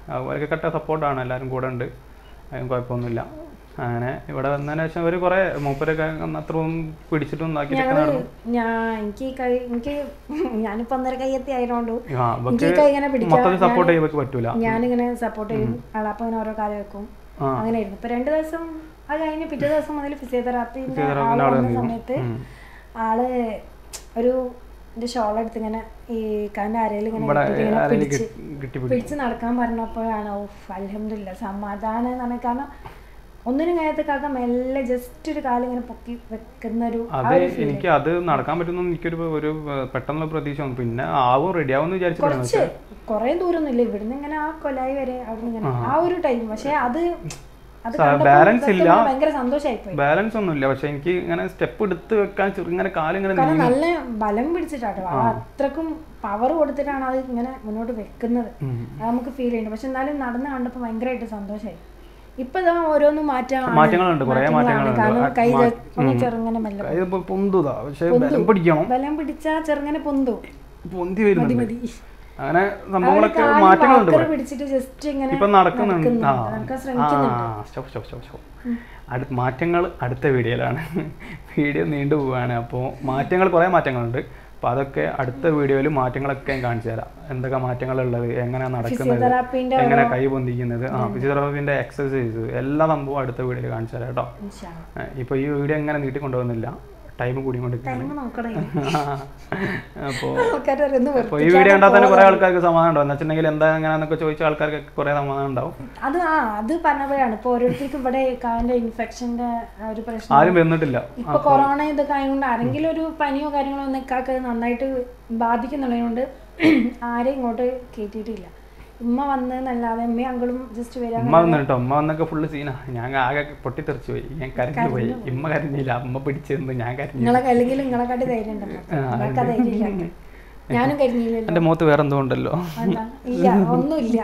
അവരൊക്കെ കട്ട സപ്പോർട്ടാണ് എല്ലാവരും കൂടെ ഉണ്ട് അതിന് കുഴപ്പമൊന്നുമില്ല അങ്ങനെ ഇവിടെ വന്നതിന് ശേഷം അവർ കുറേ മൂപ്പരൊക്കെ അത്രയും പിടിച്ചിട്ടും ഇതാക്കിയിട്ടൊക്കെ ഞങ്ങള് നടന്നു ഞാൻ എനിക്ക് ഈ കൈ എനിക്ക് ഞാനിപ്പോ ഒന്നര കയ്യെത്തി ആയതുകൊണ്ട് ആ എനിക്ക് ഇവക്ക് ഈ കൈ ഇങ്ങനെ പിടിക്കാം മൊത്തത്തിൽ സപ്പോർട്ട് ചെയ്യാൻ ഇവക്ക് പറ്റൂല ഞാനിങ്ങനെ സപ്പോർട്ട് ചെയ്യും ആളപ്പം ഇങ്ങനെ ഓരോ കാര്യം വെക്കും ആ. അങ്ങനെ ആയിരുന്നു ഇപ്പൊ രണ്ട് ദിവസം അത് കഴിഞ്ഞ് പിറ്റേ ദിവസം മുതൽ ഫിസിയോതെറാപ്പിന്റെ Physiotherapy ആള് ന്റെ ആള് വന്ന വന്നിരുന്നു. സമയത്ത് ഉം. ആള് ഒരു എന്റെ ഷോൾ എടുത്ത് ഇങ്ങനെ ഈ കാന്റെ അരയിൽ ഇങ്ങനെ ഇവിടെ ഇട്ടിട്ട് ഇങ്ങനെ ആരെങ്കിലും പിടിച്ച് കിട്ടി- കിട്ടി പിടിച്ചു പിടിച്ച് നടക്കാൻ പറഞ്ഞപ്പോഴാണ് ഓഫ് അലഹമില്ല സമാധാനം എന്ന് പറഞ്ഞാൽ കാരണം ഒന്നിനും കഴിയാത്ത കാക്ക മെല്ലെ ജസ്റ്റ് ഒരു കാലം ഇങ്ങനെ പൊക്കി വെക്കുന്ന ഒരു ആ അത് ഒരു feel. എനിക്ക് അത് നടക്കാൻ പറ്റുന്ന എനിക്കൊരു ഒരു ഏഹ്, പെട്ടെന്നുള്ള പ്രതീക്ഷ വന്നു പിന്നെ ആവും റെഡി ആവും എന്ന് വിചാരിച്ചിട്ടാണ് കുറച്ച് കുറെ ദൂരമൊന്നും ഇല്ല ഇവിടുന്ന് ഇങ്ങനെ ആ കൊലായി വരെ അവിടെ ഇങ്ങനെ ആ ഒരു ടൈം പക്ഷെ അത് അത് സ- കണ്ടപ്പോൾ balance സത്യം ഇല്ല. പറഞ്ഞാൽ ഭയങ്കര സന്തോഷമായി പോയി ബാലൻസ് ഒന്നുമില്ല പക്ഷെ എനിക്ക് ഇങ്ങനെ സ്റ്റെപ്പ് എടുത്ത് വെക്കാൻ ചെറുങ്ങനെ കാലിങ്ങനെ കാരണം നല്ല ബലം പിടിച്ചിട്ടാട്ടോ ആ അത്രക്കും പവർ കൊടുത്തിട്ടാണ് അത് ഇങ്ങനെ മുന്നോട്ട് വെക്കുന്നത് ഉം. അത് നമുക്ക് ഫീൽ ചെയ്യുന്നുണ്ട് പക്ഷെ എന്നാലും നടന്ന് കണ്ടപ്പോൾ ഭയങ്കരമായിട്ട് സന്തോഷമായി ഇപ്പൊ ഇതാ ഓരോന്നും മാറ്റാണ് മാറ്റങ്ങളുണ്ട്, കുറേ മാറ്റങ്ങളുണ്ട്. കാരണം കൈ മാ- ഒന്ന് ചെറുങ്ങനെ മെല്ലെ കൈ ഇപ്പൊ പൊന്തുതാ പക്ഷെ ബലം പിടിക്കണം ബലം പിടിച്ചാ ചെറുങ്ങനെ പൊന്തു പൊന്തി മതി വരുന്നുണ്ട് മതി അങ്ങനെ ആ ഒരു സംഭവങ്ങളൊക്കെ കാല് മാറ്റങ്ങളുണ്ട് വാക്കർ ഇവിടെ. പിടിച്ചിട്ട് ജസ്റ്റ് ഇങ്ങനെ ഇപ്പൊ നടക്കുന്നുണ്ട് ആ നടക്കാൻ ആ ശ്രമിക്കുന്നുണ്ട് സ്റ്റോപ്പ് സ്റ്റോപ്പ് സ്റ്റോപ്പ് സ്റ്റോപ്പ് അടുത്ത മാറ്റങ്ങൾ അടുത്ത വീഡിയോയിലാണ് വീഡിയോ നീണ്ടു പോവുകയാണ് അപ്പോൾ മാറ്റങ്ങൾ കുറേ മാറ്റങ്ങളുണ്ട് അപ്പോൾ അതൊക്കെ അടുത്ത വീഡിയോയിൽ മാറ്റങ്ങളൊക്കെ ഞാൻ കാണിച്ചു തരാം എന്തൊക്കെ മാറ്റങ്ങളുള്ളത് എങ്ങനെ നടക്കുന്നത് ഫിസിയോതെറാപ്പിന്റെ എങ്ങനെ കൈ പൊന്തിക്കുന്നത് ആ ഫിസിയോതെറാപ്പിൻ്റെ എക്സസൈസ് എല്ലാ സംഭവവും അടുത്ത വീഡിയോയിൽ കാണിച്ചു തരാം കേട്ടോ ഇപ്പോൾ ഈ വീഡിയോ എങ്ങനെ നീട്ടിക്കൊണ്ടുപോകുന്നില്ല ടൈം കൂടിക്കൊണ്ടിരിക്കുകയാണ് ടൈം നോക്കണേ അപ്പോൾ ആൾക്കാരൊന്ന് അപ്പോൾ ഈ വീഡിയോ കണ്ടാൽ തന്നെ കുറേ ആൾക്കാർക്ക് സമാധാനം ഉണ്ടാവും എന്ന് വെച്ചിട്ടുണ്ടെങ്കിൽ എന്താ എങ്ങനെയാണെന്നൊക്കെ ചോദിച്ച ആൾക്കാർക്ക് കുറേ സമാധാനം ഉണ്ടാവും അത് ആ അത് പറഞ്ഞപ്പോഴാണ് ഇപ്പൊ ഓരോരുത്തർക്കും ഇവിടെ കാലിന്റെ ഇൻഫെക്ഷന്റെ ഒരു പ്രശ്നം ആരും വന്നിട്ടില്ല ഇപ്പൊ കൊറോണ ഇതൊക്കെ ആയതുകൊണ്ട് ആരെങ്കിലും ഒരു പനിയോ കാര്യങ്ങളോ ഒന്നൊക്കെ നന്നായിട്ട് ബാധിക്കുന്നുള്ളതുകൊണ്ട് ആരെയും ഇങ്ങോട്ട് കയറ്റിയിട്ടില്ല ഉമ്മ വന്ന് നല്ലാതെ ഉമ്മയും അങ്കളും ജസ്റ്റ് വരാൻ ഉമ്മ വന്നു കേട്ടോ ഉമ്മ വന്നൊക്കെ ഫുള്ള് സീനാ ഞാൻ ആകെ പൊട്ടിത്തെറിച്ചു പോയി ഞാൻ കരഞ്ഞു പോയി ഉമ്മ കരഞ്ഞില്ല അമ്മ പിടിച്ചിരുന്നു ഞാൻ കരഞ്ഞു നിങ്ങളെ അല്ലെങ്കിൽ നിങ്ങളെ കാട്ടി ധൈര്യം ഉണ്ടല്ലോ നിങ്ങൾക്ക് ആ ധൈര്യം ഇല്ല ഞാനും കരിഞ്ഞില്ലല്ലോ എൻ്റെ മുഖത്ത് വേറെ എന്തോ ഉണ്ടല്ലോ അല്ല ഇല്ല ഒന്നുമില്ല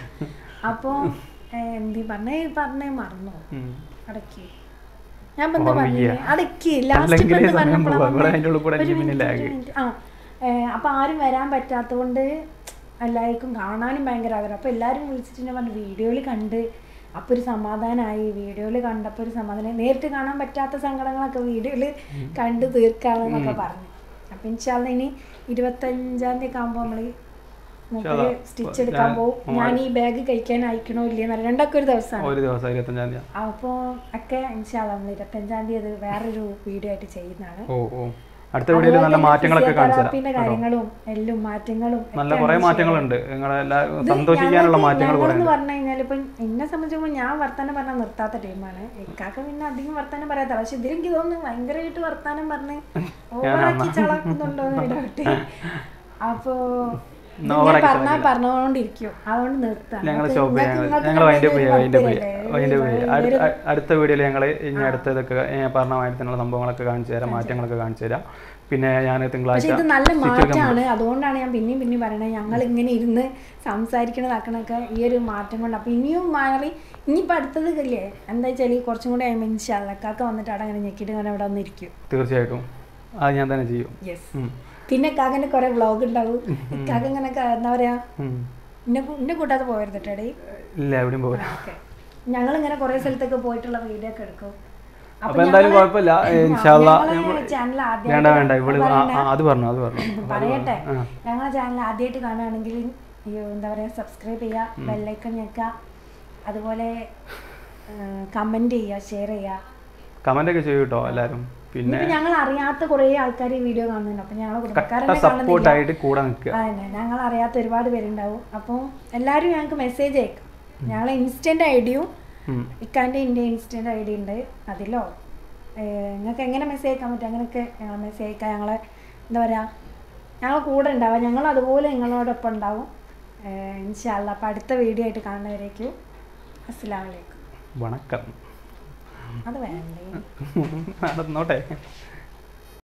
അപ്പോ എന്തി പറഞ്ഞേ പറഞ്ഞേ മറന്നു ഉം. അടക്കി ഞാൻ ഇപ്പൊ എന്താ പറഞ്ഞേ അടക്കി ലാസ്റ്റ് അല്ലെങ്കിലേ ഇപ്പൊ സമയം പറഞ്ഞപ്പോഴാ പോവാ. ഇവിടെ പറഞ്ഞേ. അതിൻ്റെ ഉള്ളിൽ കൂടെ ഒരു അഞ്ച് minute, minute ഒരു lag. minute. ആ ഏ, അപ്പൊ ആരും വരാൻ പറ്റാത്തതുകൊണ്ട് എല്ലാവർക്കും കാണാനും ഭയങ്കര ആഗ്രഹം അപ്പൊ എല്ലാരും വിളിച്ചിട്ട് ഞാൻ പറഞ്ഞു വീഡിയോയിൽ കണ്ട് അപ്പൊ ഒരു സമാധാനമായി വീഡിയോയിൽ കണ്ടപ്പോ ഒരു സമാധാനം നേരിട്ട് കാണാൻ പറ്റാത്ത സങ്കടങ്ങളൊക്കെ വീഡിയോയിൽ കണ്ട് തീർക്കാണെന്നൊക്കെ പറഞ്ഞു അപ്പൊ ഇൻഷാല്ല ഇനി ഇരുപത്തഞ്ചാം തീയതി ഒക്കെ ആകുമ്പോ നമ്മള് മൂപ്പര് സ്റ്റിച്ച് എടുക്കാൻ പോകും ഞാൻ ഈ ബാഗ് കഴിക്കാൻ അയക്കണോ ഇല്ലയെന്ന് രണ്ടൊക്കെ ഒരു ദിവസമാണ് ഒരു ദിവസം ഇരുപത്തഞ്ചാം തീയതി അപ്പോൾ ഒക്കെ ഇൻഷാല്ല നമ്മൾ ഇരുപത്തഞ്ചാം തീയതി അത് വേറൊരു വീഡിയോ ആയിട്ട് ചെയ്യുന്നതാണ് ഓ ഓ അടുത്ത വീഡിയോയിൽ നല്ല മാറ്റങ്ങളൊക്കെ കാണിച്ചു തരാം ഫിസിയോതെറാപ്പിന്റെ കാര്യങ്ങളും എല്ലാം മാറ്റങ്ങളും നല്ല കുറേ മാറ്റങ്ങളുണ്ട് നിങ്ങളെ എല്ലാ സന്തോഷിക്കാനുള്ള മാറ്റങ്ങൾ കുറേ എന്ന് പറഞ്ഞു കഴിഞ്ഞാൽ ഇപ്പൊ എന്നെ സംബന്ധിച്ചപ്പോൾ ഞാൻ വർത്താനം പറഞ്ഞാൽ നിർത്താത്ത ടീമാണ് ഇക്കാക്ക പിന്നെ അധികം വർത്താനം പറയാത്ത പക്ഷെ ഇതിൽ എനിക്ക് തോന്നുന്നു ഭയങ്കരമായിട്ട് വർത്താനം പറഞ്ഞ് ഓവറാക്കി ചളക്കുന്നുണ്ടോ എന്ന് ഡൗട്ട് അപ്പോ ഇത് ഞാൻ പറഞ്ഞാ പറഞ്ഞുകൊണ്ടിരിക്കും അതുകൊണ്ട് നിർത്താം ഞങ്ങൾ നമുക്ക് സ്റ്റോപ്പ് നിങ്ങൾക്ക് ചെയ്യാം നിങ്ങൾക്ക് ഞങ്ങൾ അതിൻ്റെ പോയി നല്ലൊരു അതിൻ്റെ പോയി birthday അതിൻ്റെ അല്ലേ? പോയി ഒരു- അടുത്ത വീഡിയോയിൽ ഞങ്ങൾ ഇനി അടുത്തതൊക്കെ ഞാൻ പറഞ്ഞ മാതിരത്തിനുള്ള സംഭവങ്ങളൊക്കെ കാണിച്ചു തരാം മാറ്റങ്ങളൊക്കെ കാണിച്ചു തരാം പിന്നെ ഞാൻ പക്ഷെ തിങ്കളാഴ്ച ഇത് നല്ല മാറ്റമാണ് അതുകൊണ്ടാണ് ഞാൻ പിന്നെയും പിന്നെയും പറയണത് ഞങ്ങൾ ഇങ്ങനെ ഇരുന്ന് സംസാരിക്കണതാക്കണൊക്കെ ഈ ഒരു മാറ്റം കൊണ്ട് അപ്പൊ ഇനിയും മാറി ഇനിയിപ്പോൾ അടുത്തത് ഇല്ലേ എന്താ വെച്ചാൽ കുറച്ചും കൂടെ ഇൻഷാല്ലക്കാക്ക വന്നിട്ട് അവിടെ അങ്ങനെ ഞെക്കിയിട്ട് അങ്ങനെ അവിടെ വന്നിരിക്കും തീർച്ചയായിട്ടും അത് ഞാൻ തന്നെ ചെയ്യും യെസ് ഉം. പിന്നെ കാക്കൻ്റെ കുറെ വ്ളോഗ് ഉണ്ടാവും കാക്ക ഇങ്ങനെ ക- എന്താ പറയാ ഉം. ഇന്നെ കൂ- ഇന്നെ കൂട്ടാതെ പോകരുത് കേട്ടോടേ ഇല്ല എവിടെയും പോകില്ല ഓക്കെ ഞങ്ങളിങ്ങനെ കുറെ സ്ഥലത്തൊക്കെ പോയിട്ടുള്ള വീഡിയോ ഒക്കെ എടുക്കും അപ്പൊ എന്തായാലും കുഴപ്പമില്ല ഇൻഷാല്ല ചാനൽ ആദ്യം വേണ്ട വേണ്ട ഇവള് ആ, ആ, അത് പറഞ്ഞു അത് പറഞ്ഞു പറയട്ടെ ഞങ്ങളെ ചാനൽ ആദ്യമായിട്ട് കാണുകയാണെങ്കിൽ ഈ എന്താ പറയുക സബ്സ്ക്രൈബ് ചെയ്യുക ബെല്ലൈക്കൺ ഞെക്കുക അതുപോലെ കമന്റ് ചെയ്യുക ഷെയർ ചെയ്യുക കമന്റ് ഒക്കെ ചെയ്യും കേട്ടോ എല്ലാരും പിന്നെ ഇനിയിപ്പോ ഞങ്ങൾ അറിയാത്ത കുറേ ആൾക്കാർ ഈ വീഡിയോ കാണുന്നുണ്ട് അപ്പൊ ഞങ്ങളെ കുടുംബക്കാരെന്നെ സപ്പോർട്ട് കാണുന്നില്ല ആയിട്ട് കൂടെ നിൽക്കുക അതന്നെ ഞങ്ങൾ അറിയാത്ത ഒരുപാട് പേരുണ്ടാവും അപ്പം എല്ലാവരും ഞങ്ങൾക്ക് മെസ്സേജ് അയക്കും ഞങ്ങളെ ഇൻസ്റ്റന്റ് ഐ ഡിയും ഉം. ഇക്കാൻ്റെ എൻ്റെ ഇൻസ്റ്റന്റ് ഐ ഡി ഉണ്ട് അതിലോ നിങ്ങൾക്ക് എങ്ങനെ മെസ്സേജ് അയക്കാൻ പറ്റും അങ്ങനെയൊക്കെ ഞങ്ങൾ മെസ്സേജ് അയക്കാം ഞങ്ങളെ എന്താ പറയുക ഞങ്ങൾ കൂടെ ഉണ്ടാവാം ഞങ്ങൾ അതുപോലെ നിങ്ങളോടൊപ്പം ഉണ്ടാവും ഇൻഷാല്ല അപ്പം അടുത്ത വീഡിയോ ആയിട്ട് കാണുന്നവരേക്കും അസ്സലാമു അലൈക്കും വണക്കം അത് വേണ്ടേ നടന്നോട്ടെ